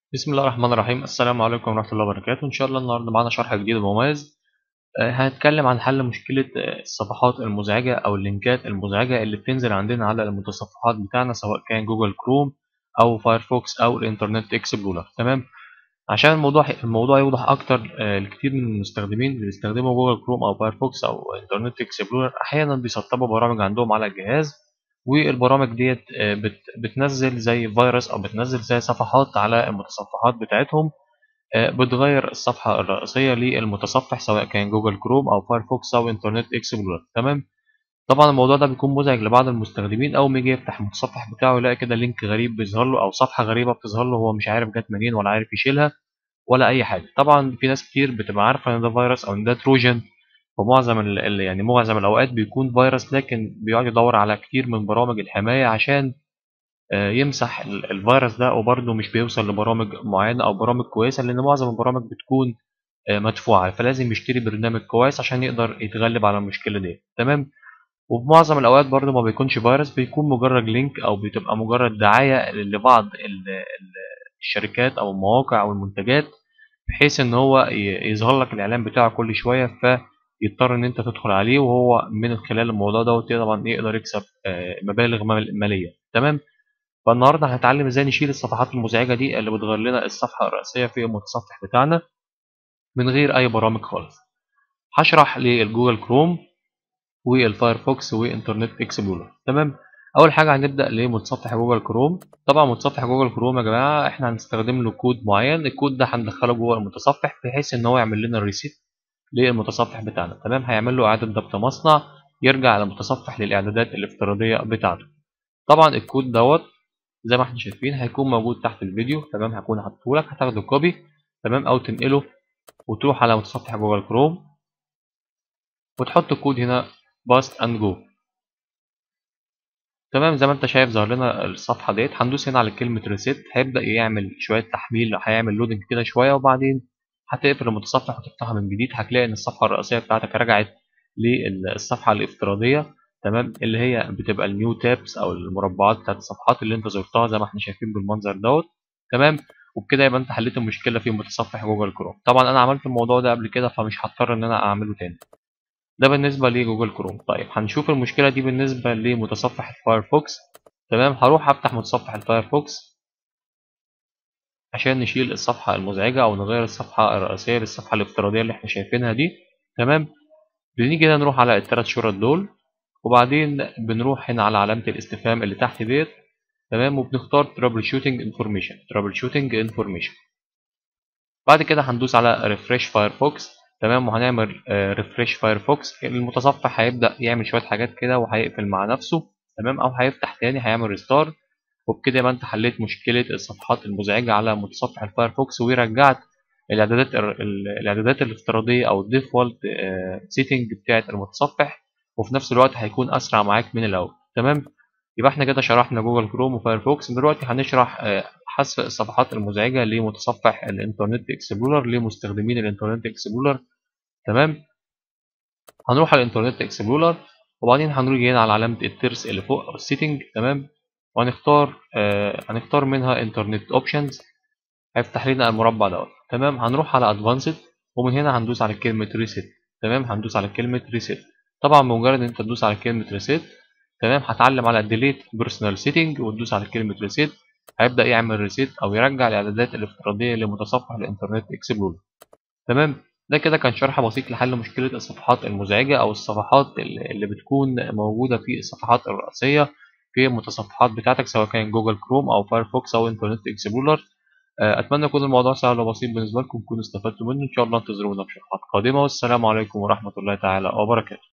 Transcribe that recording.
بسم الله الرحمن الرحيم السلام عليكم ورحمة الله وبركاته إن شاء الله النهاردة معانا شرح جديد ومميز آه، هنتكلم عن حل مشكلة آه، الصفحات المزعجة أو اللينكات المزعجة اللي بتنزل عندنا على المتصفحات بتاعنا سواء كان جوجل كروم أو فايرفوكس أو الإنترنت إكسبلورر تمام عشان الموضوع الموضوع يوضح أكتر آه، لكتير من المستخدمين اللي بيستخدموا جوجل كروم أو فايرفوكس أو إنترنت إكسبلورر أحيانا بيسطبوا برامج عندهم على الجهاز والبرامج ديت بتنزل زي فيروس او بتنزل زي صفحات على المتصفحات بتاعتهم بتغير الصفحة الرئيسية للمتصفح سواء كان جوجل كروم او فايرفوكس او انترنت اكسبلورر تمام طبعا الموضوع ده بيكون مزعج لبعض المستخدمين اول ما يجي يفتح المتصفح بتاعه يلاقي كده لينك غريب بيظهر له او صفحة غريبة بتظهر له هو مش عارف جت منين ولا عارف يشيلها ولا اي حاجة طبعا في ناس كتير بتبقى عارفة ان ده فيروس او ان ده تروجن ومعظم ال يعني معظم الأوقات بيكون فيروس لكن بيقعد يدور على كتير من برامج الحماية عشان يمسح الفيروس ده وبرضه مش بيوصل لبرامج معينة أو برامج كويسة لأن معظم البرامج بتكون مدفوعة فلازم يشتري برنامج كويس عشان يقدر يتغلب على المشكلة دي تمام وبمعظم الأوقات برضه ما بيكونش فيروس بيكون مجرد لينك أو بتبقى مجرد دعاية لبعض الشركات أو المواقع أو المنتجات بحيث إن هو يظهر لك الإعلان بتاعه كل شوية ف يضطر ان انت تدخل عليه وهو من خلال الموضوع دوت طبعا يقدر يكسب مبالغ ماليه تمام فالنهارده هنتعلم ازاي نشيل الصفحات المزعجه دي اللي بتغير لنا الصفحه الرئيسيه في المتصفح بتاعنا من غير اي برامج خالص هشرح للجوجل كروم والفايرفوكس وانترنت اكسبلورر تمام اول حاجه هنبدا لمتصفح جوجل كروم طبعا متصفح جوجل كروم يا جماعه احنا هنستخدم له كود معين الكود ده هندخله جوه المتصفح بحيث ان هو يعمل لنا الريسيت للمتصفح بتاعنا تمام هيعمل له اعاده ضبط مصنع يرجع على المتصفح للاعدادات الافتراضيه بتاعته طبعا الكود دوت زي ما احنا شايفين هيكون موجود تحت الفيديو تمام هكون حاطه لك هتاخده كوبي تمام او تنقله وتروح على متصفح جوجل كروم وتحط الكود هنا باست اند جو تمام زي ما انت شايف ظهر لنا الصفحه ديت هندوس هنا على كلمه ريسيت هيبدا يعمل شويه تحميل هيعمل لودنج كده شويه وبعدين هتقفل المتصفح وتفتحه من جديد هتلاقي ان الصفحه الرئيسيه بتاعتك رجعت للصفحه الافتراضيه تمام اللي هي بتبقى النيو تابس او المربعات بتاعت الصفحات اللي انت زرتها زي ما احنا شايفين بالمنظر دوت تمام وبكده يبقى انت حليت المشكله في متصفح جوجل كروم طبعا انا عملت الموضوع ده قبل كده فمش هضطر ان انا اعمله تاني ده بالنسبه لجوجل كروم طيب هنشوف المشكله دي بالنسبه لمتصفح الفايرفوكس تمام هروح افتح متصفح الفايرفوكس عشان نشيل الصفحة المزعجة أو نغير الصفحة الرئيسية للصفحة الافتراضية اللي احنا شايفينها دي تمام بنيجي هنا نروح على التلات شرط دول وبعدين بنروح هنا على علامة الاستفهام اللي تحت ديت تمام وبنختار ترابل شوتنج انفورميشن ترابل شوتنج انفورميشن بعد كده هندوس على ريفريش فايرفوكس تمام وهنعمل ريفريش فايرفوكس المتصفح هيبدأ يعمل شوية حاجات كده وهيقفل مع نفسه تمام أو هيفتح تاني هيعمل ريستارت وبكده يبقى انت حليت مشكله الصفحات المزعجه على متصفح الفايرفوكس ورجعت الاعدادات الاعدادات الافتراضيه او الديفولت سيتنج بتاعه المتصفح وفي نفس الوقت هيكون اسرع معاك من الاول تمام يبقى احنا كده شرحنا جوجل كروم وفايرفوكس دلوقتي هنشرح حذف الصفحات المزعجه لمتصفح الانترنت اكسبلورر لمستخدمين الانترنت اكسبلورر تمام هنروح على الانترنت اكسبلورر وبعدين هنروح هنا على علامه الترس اللي فوق او السيتنج تمام وهنختار آه هنختار منها انترنت اوبشنز هيفتح لنا المربع دوت تمام هنروح على ادفانسد ومن هنا هندوس على كلمه ريسيت تمام هندوس على كلمه ريسيت طبعا بمجرد ان انت تدوس على كلمه ريسيت تمام هتعلم على ديليت بيرسونال سيتنج وتدوس على كلمه ريسيت هيبدا يعمل ريسيت او يرجع الاعدادات الافتراضيه لمتصفح الانترنت اكسبلورر تمام ده كده كان شرح بسيط لحل مشكله الصفحات المزعجه او الصفحات اللي بتكون موجوده في الصفحات الرئيسيه في المتصفحات بتاعتك سواء كان جوجل كروم او فايرفوكس او انترنت اكسبلورر اتمنى يكون الموضوع سهل وبسيط بالنسبه لكم تكونوا استفدتوا منه ان شاء الله انتظرونا في شرحات قادمه والسلام عليكم ورحمه الله تعالى وبركاته